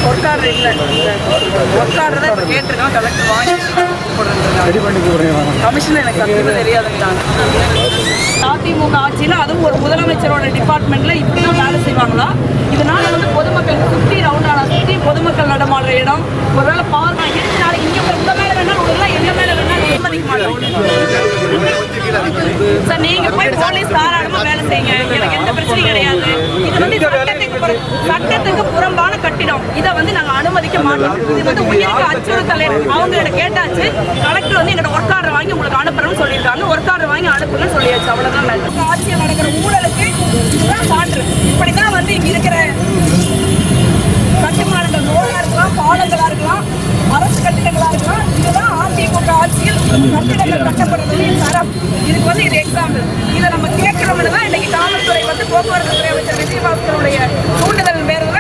work order இல்லை work order தான் இப்போ கேட்டிருக்கோம் கலெக்டர் வாங்கி ரெடி பண்ணி கொடுக்குறீங்க கமிஷன் எனக்கு சத்தியமாக தெரியாதுங்களாங்க அதிமுக ஆட்சியில் அதுவும் ஒரு முதலமைச்சரோட டிபார்ட்மெண்ட்ல இப்படி தான் வேலை செய்வாங்களா இதனால வந்து பொதுமக்கள் சுற்றி ரவுண்டான சுற்றி பொதுமக்கள் நடமாடுற இடம் ஒருவேளை பார்வை இருக்கு நாளைக்கு இங்கே உங்க மேல வேணாலும் விடலாம் எங்க மேல வேணாலும் அனுமதிக்க மாட்டோம் சார் நீங்க போய் போலீஸ் தாராளமா வேலை செய்யுங்க எனக்கு எந்த பிரச்சனையும் கிடையாது இது வந்து சட்டத்துக்கு புற- சட்டத்துக்கு புறம்பான கட்டிடம் இதை வந்து நாங்க அனுமதிக்க மாட்டோம் இது வந்து உயிருக்கு அச்சுறுத்தல் அவங்ககிட்ட கேட்டாச்சு கலெக்டர் வந்து எங்களோட ஒர்க் ஆர்டர் வாங்கி உங்களுக்கு அனுப்புறோம்னு சொல்லியிருக்காங்க ஒர்க் ஆர்டர் வாங்கி அனுப்புங்கன்னு சொல்லியாச்சு அவ்வளவுதான் மேடம் ஆட்சியில் நடக்கிற ஊழலுக்கு இதுதான் மாற்று இப்படிதான் வந்து இங்க இருக்கிற கட்டுமானங்கள் ரோடா இருக்கலாம் பாலங்களா இருக்கலாம் அரசு கட்டிடங்களா இருக்கலாம் இதுதான் அதிமுக ஆட்சியில் கட்டிடங்கள் கட்டப்படுறதுடைய தரம் இதுக்கு வந்து இது எக்ஸாம்பிள் இதை நம்ம கேட்கிறோம்னு தான் இன்னைக்கு காவல்துறை வந்து போக்குவரத்து துறை அமைச்சர் விஜயபாஸ்கருடைய தூண்டுதல் பேரில்